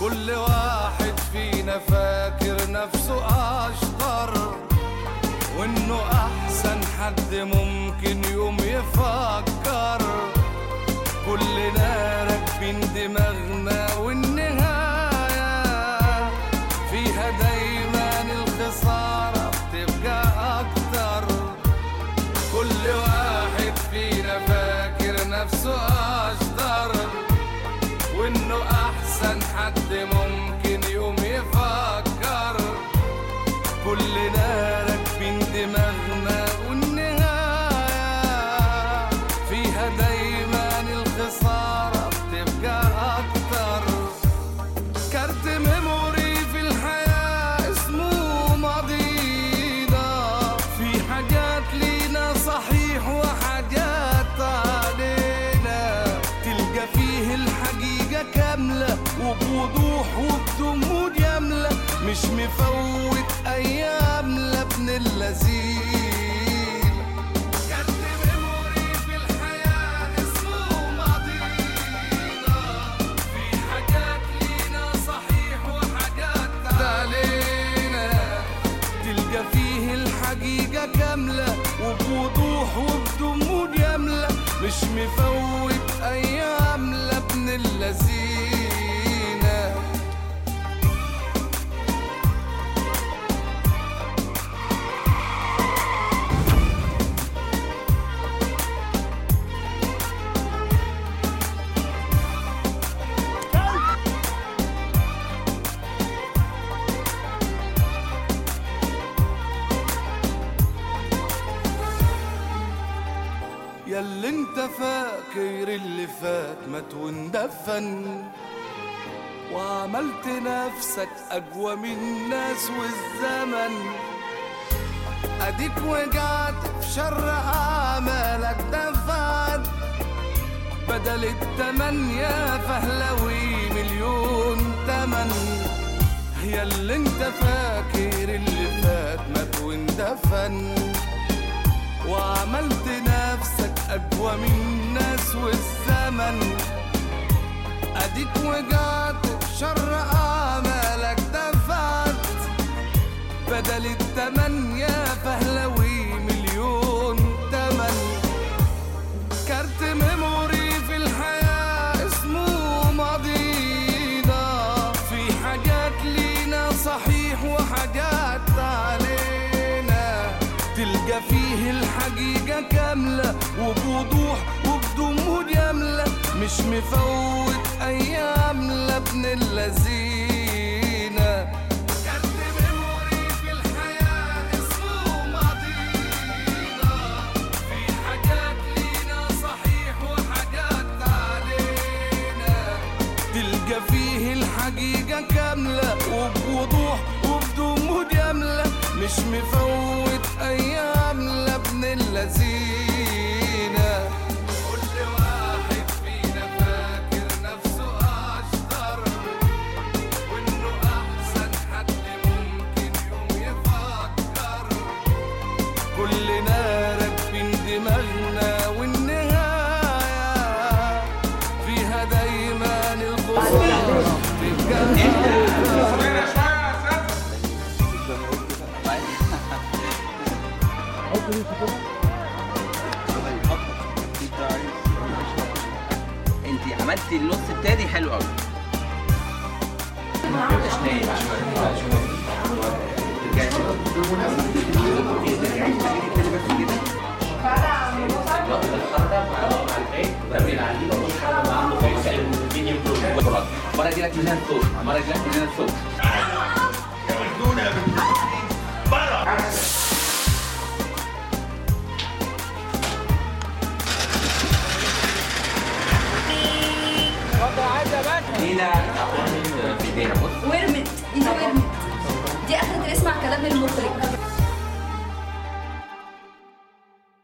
كل واحد فينا فاكر نفسه أشطر وإنه أحسن حد ممكن يوم يفكر كلنا راكبين دماغنا والنهاية فيها دايما الخسارة بتبقى أكتر كل واحد فينا فاكر نفسه أشطر وإنه أحسن حد ممكن يوم يفكر كلنا راكبين دماغنا والنهاية فيها دايما الخسارة بتبقى أكتر كارت ميموري في الحياة اسمه ماضينا في حاجات لينا صحيح وحاجات علينا تلقى فيه الحقيقة كاملة وبوضوح وبدموع ياملة مش مفوت أيام لابن اللذين كارت ميموري في الحياة اسمه ماضينا في حاجات لينا صحيح وحاجات علينا تلقى فيه الحقيقة كاملة وبوضوح وبدموع ياملة مش مفوت أيام لابن اللذينة ياللي انت فاكر اللي فات مات واندفن وعملت نفسك اقوى من الناس والزمن اديك وجعت في شر اعمالك دفعت بدل التمانية فهلوي مليون تمن يا اللي انت فاكر اللي فات مات واندفن وعملت نفسك أقوى من الناس والزمن أديك وجعت في شر أعمالك دفعت بدل التمانية فهلوي مليون تمن كارت ميموري في الحياة اسمه ماضينا في حاجات لينا صحيح وحاجات علينا تلقى فيه الحقيقة كاملة وبوضوح وبدموع ياملة مش مفوت أيام لابن اللذينة كارت ميموري في الحياة اسمه ماضينا في حاجات لينا صحيح وحاجات علينا تلقى فيه الحقيقة كاملة وبوضوح وبدموع ياملة مش مفوت أيام لابن اللذينة كل واحد فينا فاكر نفسه أشطر وإنه أحسن حد ممكن يوم يفكر كلنا راكبين دماغنا والنهاية فيها دايما الخسارة تبقى انت عملتي النص التاني حلو قوي مرة يجي لك من هنا الصوت مرة يجي لك من هنا الصوت هنا في ايدينا بص ورمت دي ورمت دي اخرة اسمع كلام المخرج